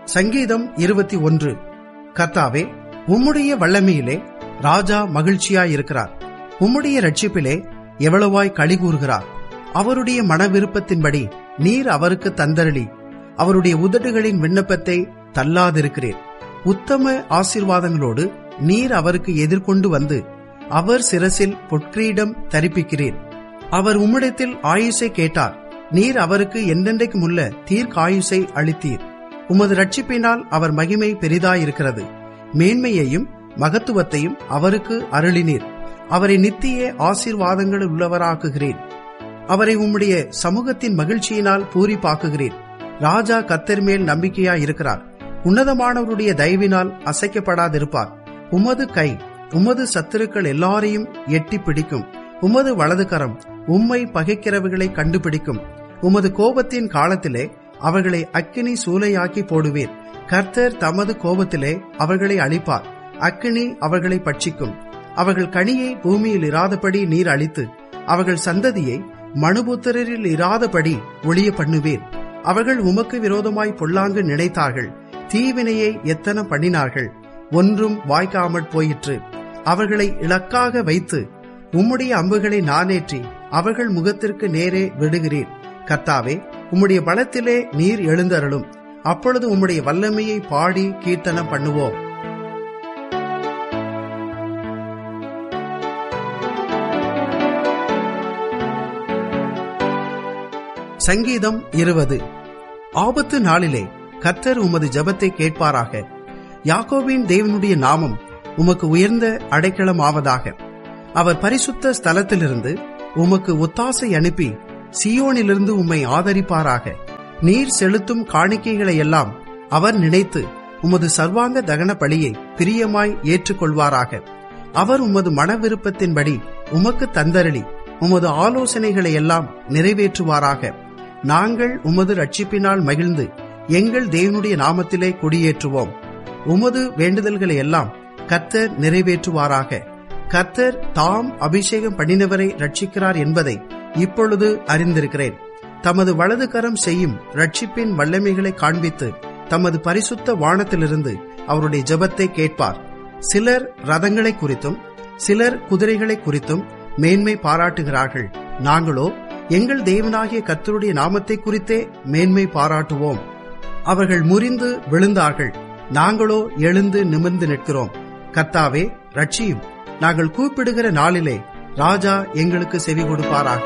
சங்கீதம் இருபத்தி ஒன்று கர்த்தாவே உம்முடைய வல்லமையிலே ராஜா மகிழ்ச்சியாயிருக்கிறார் உம்முடைய ரட்சிப்பிலே எவ்வளவாய் களி கூறுகிறார் அவருடைய மன விருப்பத்தின்படி நீர் அவருக்கு தந்தரளி அவருடைய உதடுகளின் விண்ணப்பத்தை தள்ளாதிருக்கிறீர் உத்தம ஆசீர்வாதங்களோடு நீர் அவருக்கு எதிர்கொண்டு வந்து அவர் சிரசில் பொற்கிரீடம் தரிப்பிக்கிறீர் அவர் உம்மிடத்தில் ஆயுசை கேட்டார் நீர் அவருக்கு என்றென்றைக்குமுள்ள தீர்க்காயுசை அளித்தீர் உமது ரட்சிப்பினால் அவர் மகிமை பெரிதாயிருக்கிறது மேன்மையையும் மகத்துவத்தையும் அவருக்கு அருளினீர் அவரை நித்திய ஆசீர்வாதங்கள் உள்ளவராக்குகிறேன் அவரை உம்முடைய சமூகத்தின் மகிழ்ச்சியினால் பூரிப்பாக்குகிறேன் ராஜா கத்தர் மேல் நம்பிக்கையாய் இருக்கிறார் உன்னதமானவருடைய தயவினால் அசைக்கப்படாதிருப்பார் உமது கை உமது சத்துருக்கள் எல்லாரையும் எட்டி பிடிக்கும் உமது வலது கரம் உம்மை பகைக்கிறவர்களை கண்டுபிடிக்கும் உமது கோபத்தின் காலத்திலே அவர்களை அக்கினி சூளையாக்கி போடுவீர் கர்த்தர் தமது கோபத்திலே அவர்களை அழிப்பார் அக்கினி அவர்களை பட்சிக்கும் அவர்கள் கனியை பூமியில் இராதபடி நீர் அழித்து அவர்கள் சந்ததியை மனுபுத்திரரில் இராதபடி ஒளிய பண்ணுவீர் அவர்கள் உமக்கு விரோதமாய் பொல்லாங்கு நினைத்தார்கள் தீவினையை எத்தனை பண்ணினார்கள் ஒன்றும் வாய்க்காமற் போயிற்று அவர்களை இலக்காக வைத்து உம்முடைய அம்புகளை நானேற்றி அவர்கள் முகத்திற்கு நேரே விடுகிறீர் கர்த்தாவே உம்முடைய பலத்திலே நீர் எழுந்தருளும் அப்பொழுது உம்முடைய வல்லமையை பாடி கீர்த்தனம் பண்ணுவோம் சங்கீதம் இருபது ஆபத்து நாளிலே கர்த்தர் உமது ஜபத்தை கேட்பாராக யாக்கோபின் தேவனுடைய நாமம் உமக்கு உயர்ந்த அடைக்கலமாவதாக அவர் பரிசுத்த ஸ்தலத்திலிருந்து உமக்கு ஒத்தாசை அனுப்பி சியோனிலிருந்து உம்மை ஆதரிப்பாராக நீர் செலுத்தும் காணிக்கைகளை எல்லாம் அவர் நினைத்து உமது சர்வாங்க தகன பலியை பிரியமாய் ஏற்றுக்கொள்வாராக அவர் உமது மன விருப்பத்தின்படி உமக்கு தந்தரளி உமது ஆலோசனைகளை எல்லாம் நிறைவேற்றுவாராக நாங்கள் உமது ரட்சிப்பினால் மகிழ்ந்து எங்கள் தேவனுடைய நாமத்திலே குடியேற்றுவோம் உமது வேண்டுதல்களை எல்லாம் கர்த்தர் நிறைவேற்றுவாராக கர்த்தர் தாம் அபிஷேகம் பண்ணினவரை ரட்சிக்கிறார் என்பதை இப்பொழுது அறிந்திருக்கிறேன் தமது வலது கரம் செய்யும் ரட்சிப்பின் வல்லமைகளை காண்பித்து தமது பரிசுத்த வானத்திலிருந்து அவருடைய ஜெபத்தை கேட்பார் சிலர் ரதங்களை குறித்தும் சிலர் குதிரைகளை குறித்தும் மேன்மை பாராட்டுகிறார்கள் நாங்களோ எங்கள் தேவனாகிய கர்த்தருடைய நாமத்தை குறித்தே மேன்மை பாராட்டுவோம் அவர்கள் முறிந்து விழுந்தார்கள் நாங்களோ எழுந்து நிமிர்ந்து நிற்கிறோம் கர்த்தாவே ரட்சியும் நாங்கள் கூப்பிடுகிற நாளிலே ராஜா எங்களுக்கு செவி கொடுப்பாராக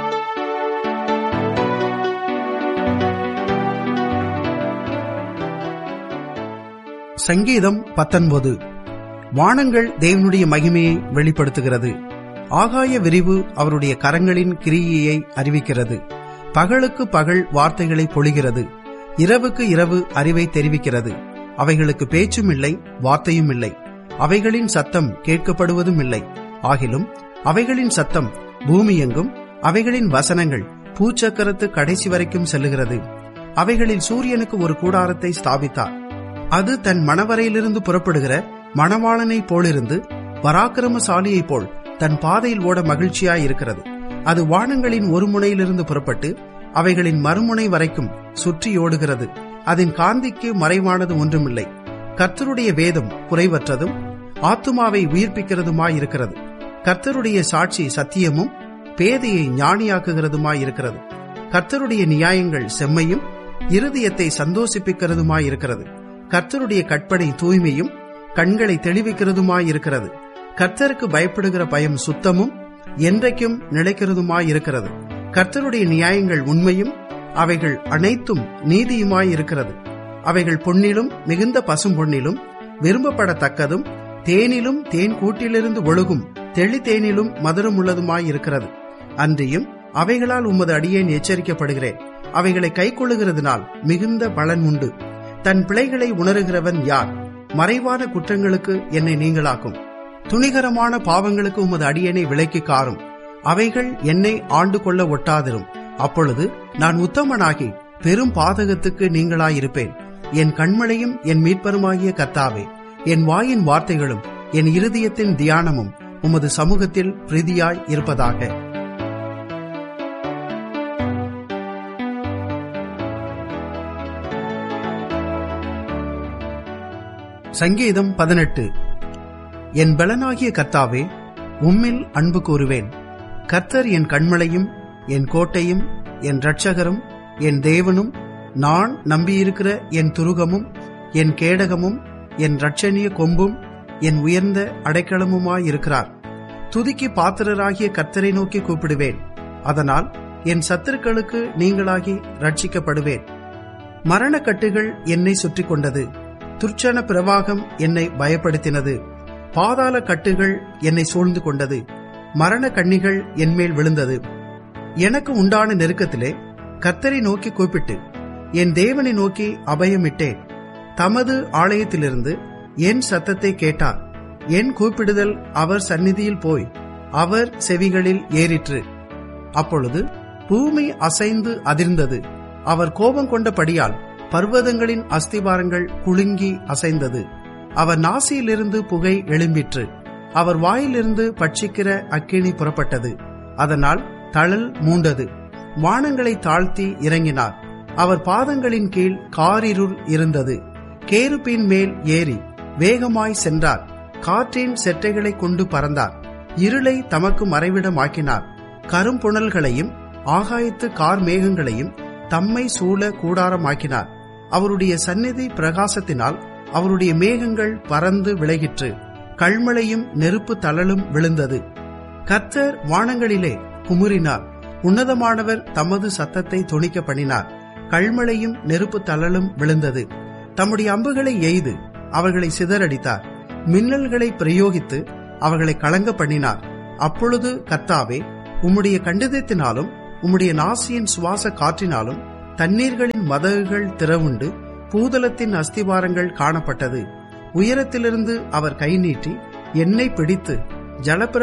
சங்கீதம் பத்தொன்பது வானங்கள் தேவனுடைய மகிமையை வெளிப்படுத்துகிறது ஆகாய விரிவு அவருடைய கரங்களின் கிரியையை அறிவிக்கிறது பகலுக்கு பகல் வார்த்தைகளை பொழிகிறது இரவுக்கு இரவு அறிவை தெரிவிக்கிறது அவைகளுக்கு பேச்சும் இல்லை வார்த்தையும் இல்லை அவைகளின் சத்தம் கேட்கப்படுவதும் இல்லை ஆகிலும் அவைகளின் சத்தம் பூமி எங்கும் அவைகளின் வசனங்கள் பூச்சக்கரத்து கடைசி வரைக்கும் செல்லுகிறது அவைகளில் சூரியனுக்கு ஒரு கூடாரத்தை ஸ்தாபித்தார் அது தன் மணவரையிலிருந்து புறப்படுகிற மணவாளனைப் போலிருந்து பராக்கிரமசாலியைப் போல் தன் பாதையில் ஓட மகிழ்ச்சியாயிருக்கிறது அது வானங்களின் ஒரு முனையிலிருந்து புறப்பட்டு அவைகளின் மறுமுனை வரைக்கும் சுற்றியோடுகிறது அதன் காந்திக்கு மறைவானது ஒன்றுமில்லை கர்த்தருடைய வேதம் குறைவற்றதும் ஆத்துமாவை உயிர்ப்பிக்கிறதுமாயிருக்கிறது கர்த்தருடைய சாட்சி சத்தியமும் பேதையை ஞானியாக்குகிறதுமாயிருக்கிறது கர்த்தருடைய நியாயங்கள் செம்மையும் இருதயத்தை சந்தோஷிப்பிக்கிறதுமாயிருக்கிறது கர்த்தருடைய கற்பனை தூய்மையும் கண்களை தெளிவிக்கிறதுமாயிருக்கிறது கர்த்தருக்கு பயப்படுகிற பயம் சுத்தமும் என்றைக்கும் நிலைக்கிறதுமாயிருக்கிறது கர்த்தருடைய நியாயங்கள் உண்மையும் அவைகள் அனைத்தும் நீதியுமாயிருக்கிறது அவைகள் பொன்னிலும் மிகுந்த பசும் பொன்னிலும் விரும்பப்படத்தக்கதும் தேனிலும் தேன் கூட்டிலிருந்து ஒழுகும் தெளி தேனிலும் மதுரம் உள்ளதுமாயிருக்கிறது அன்றியும் அவைகளால் உமது அடியேன் எச்சரிக்கப்படுகிறேன் அவைகளை கைக்கொள்ளுகிறதுனால் மிகுந்த பலன் உண்டு தன் பிழைகளை உணருகிறவன் யார் மறைவான குற்றங்களுக்கு என்னை நீங்களாக்கும் துணிகரமான பாவங்களுக்கு உமது அடியனை விலைக்கு காரும் அவைகள் என்னை ஆண்டு கொள்ள ஒட்டாதிரும் அப்பொழுது நான் உத்தமனாகி பெரும் பாதகத்துக்கு நீங்களாயிருப்பேன் என் கண்மலையும் என் மீட்பருமாகிய கர்த்தாவே என் வாயின் வார்த்தைகளும் என் இருதயத்தின் தியானமும் உமது சமூகத்தில் பிரீதியாய் இருப்பதாக சங்கீதம் பதினெட்டு என் பலனாகிய கர்த்தாவே உம்மில் அன்பு கூறுவேன் கர்த்தர் என் கண்மலையும் என் கோட்டையும் என் இரட்சகரும் என் தேவனும் நான் நம்பியிருக்கிற என் துருகமும் என் கேடகமும் என் இரட்சணிய கொம்பும் என் உயர்ந்த அடைக்கலமுமாயிருக்கிறார் துதிக்கு பாத்திரராகிய கர்த்தரை நோக்கி கூப்பிடுவேன் அதனால் என் சத்துருக்களுக்கு நீங்களாகி ரட்சிக்கப்படுவேன் மரணக்கட்டுகள் என்னை சுற்றி கொண்டது துர்ச்சன பிரவாகம் என்னை பயப்படுத்தினது பாதாள கட்டுகள் என்னை சூழ்ந்து கொண்டது மரண கண்ணிகள் என்மேல் விழுந்தது எனக்கு உண்டான நெருக்கத்திலே கர்த்தரை நோக்கி கூப்பிட்டு என் தேவனை நோக்கி அபயமிட்டேன் தமது ஆலயத்திலிருந்து என் சத்தத்தை கேட்டார் என் கூப்பிடுதல் அவர் சந்நிதியில் போய் அவர் செவிகளில் ஏறிற்று அப்பொழுது பூமி அசைந்து அதிர்ந்தது அவர் கோபம் கொண்டபடியால் பர்வதங்களின் அஸ்திவாரங்கள் குலுங்கி அசைந்தது அவர் நாசியிலிருந்து புகை எழும்பிற்று அவர் வாயிலிருந்து பட்சிக்கிற அக்கினி புறப்பட்டது அதனால் தழல் மூண்டது வானங்களை தாழ்த்தி இறங்கினார் அவர் பாதங்களின் கீழ் காரிருள் இருந்தது கேருப்பின் மேல் ஏறி வேகமாய் சென்றார் காற்றின் செட்டைகளை கொண்டு பறந்தார் இருளை தமக்கு மறைவிடமாக்கினார் கரும்புணல்களையும் ஆகாயத்து கார் மேகங்களையும் தம்மை சூழ கூடாரமாக்கினார் அவருடைய சந்நிதி பிரகாசத்தினால் அவருடைய மேகங்கள் பறந்து விலகிற்று கல்மழையும் நெருப்பு தளலும் விழுந்தது கர்த்தர் வானங்களிலே குமுறினார் உன்னதமானவர் தமது சத்தத்தை துணிக்க பண்ணினார் கல்மழையும் நெருப்பு தளலும் விழுந்தது தம்முடைய அம்புகளை எய்து அவர்களை சிதறடித்தார் மின்னல்களை பிரயோகித்து அவர்களை கலங்க பண்ணினார் அப்பொழுது கர்த்தாவே உம்முடைய கண்டிதத்தினாலும் உம்முடைய நாசியின் சுவாச காற்றினாலும் தண்ணீர்களின் மதகுகள் திறவுண்டு பூதலத்தின் அஸ்திவாரங்கள் காணப்பட்டது உயரத்திலிருந்து அவர் கை நீட்டி என்னை பிடித்து ஜலப்பிர